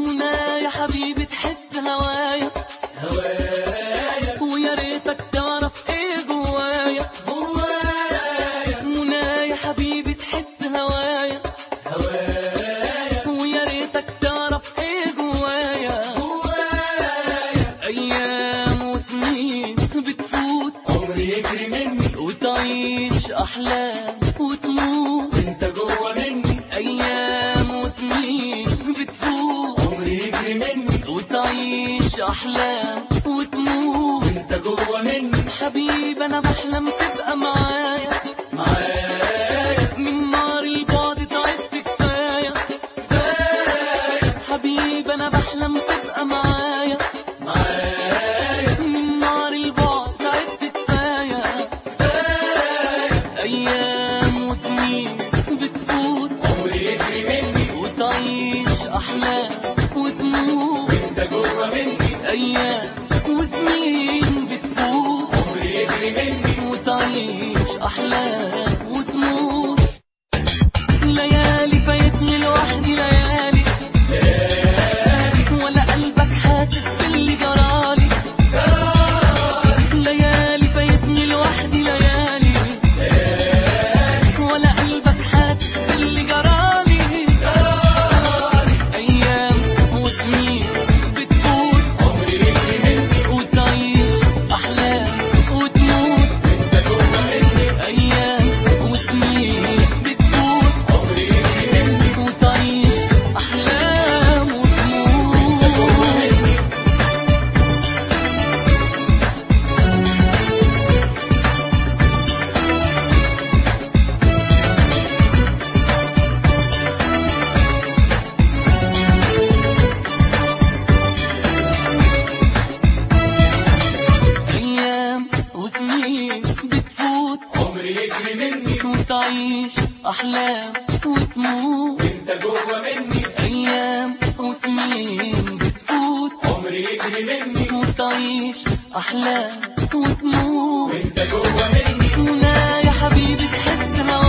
منى يا حبيبي تحس هوايا هوايا ويا ريتك تعرف ايه جوايا هوايا منى يا حبيبي تحس هوايا هوايا ويا ريتك تعرف ايه جوايا هوايا ايام وسنين بتفوت عمري يجري مني وتعيش احلام وتموت انت جوه مني ايام وسنين بتفوت عمري يجري مني وتعيش احلام وتموت انت جوه مني حبيب انا بحلم تبقى معايا معايا من نار البعد تعبت كفايه حبيب انا بحلم تبقى معايا معايا من نار البعد تعبت كفايه ايام وسنين بتفوت عمري يجري مني وتعيش احلام وتموت انت جوه مني ايام وسنين بتفوت عمري يجري مني وتعيش أحلام وتموت ليالي فايتني لوحدي ليالي ولا قلبك حاسس باللي جرالي ليالي فايتني لوحدي ليالي ولا قلبك حاسس باللي جرالي أيام وسنين بتفوت عمري يجري مني وتعيش أحلام وتموت انت جوه مني أيام وسنين بتفوت عمري يجري مني وتعيش أحلام وتموت أيام وسنين بتفوت عمري يجري مني وتعيش أحلام وتموت انت جوه مني أيام وسنين بتفوت عمري يجري مني وتعيش أحلام وتموت انت جوه مني منى يا حبيبي تحس هوايا